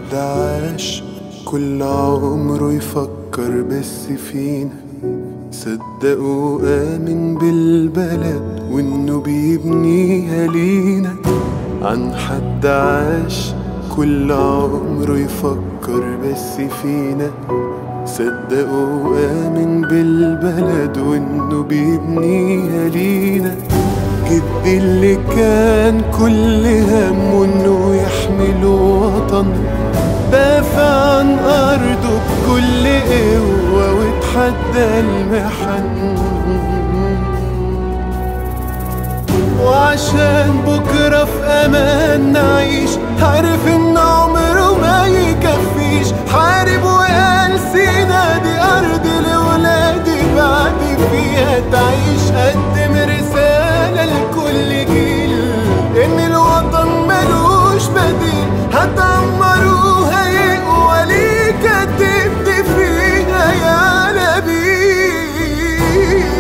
حد عاش كل عمره يفكر بس فينا صدق وآمن بالبلد وإنه بيبنيها لينا عن حد عاش كل عمره يفكر بس فينا صدق وآمن بالبلد وإنه بيبنيها لينا جدي اللي كان كل همه إنه يحمل وطن دافع عن أرضه بكل قوة وتحدى المحن وعشان بكرة في أمان نعيش عارف إن عمره ما يكفيش حارب وقال سينا دي أرض لولادي بعد فيها تعيش قدم رسالة لكل جيل إن الوطن ملوش بديل هتعمروها يقوى ليك هتبني فيها يا نبيل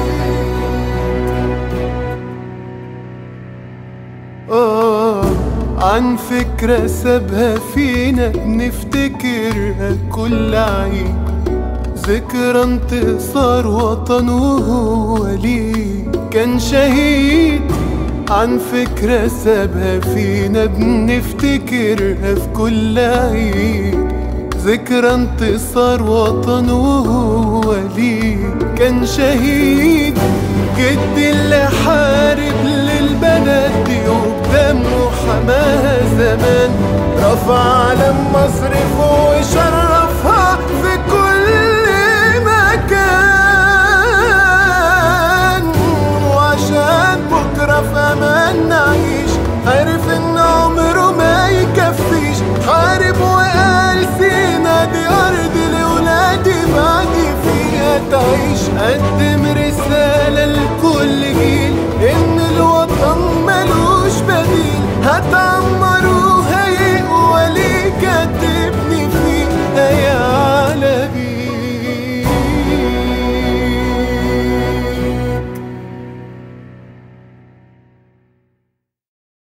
آه عن فكرة سابها فينا بنفتكرها كل عيد ذكرى انتصار وطن وهو ليه كان شهيد عن فكرة سابها فينا بنفتكرها في كل عيد ذكرى انتصار وطن وهو ليه كان شهيد جدي اللي حارب للبلد دي وبدمه حماها زمان رفع علم مصر فوق شرع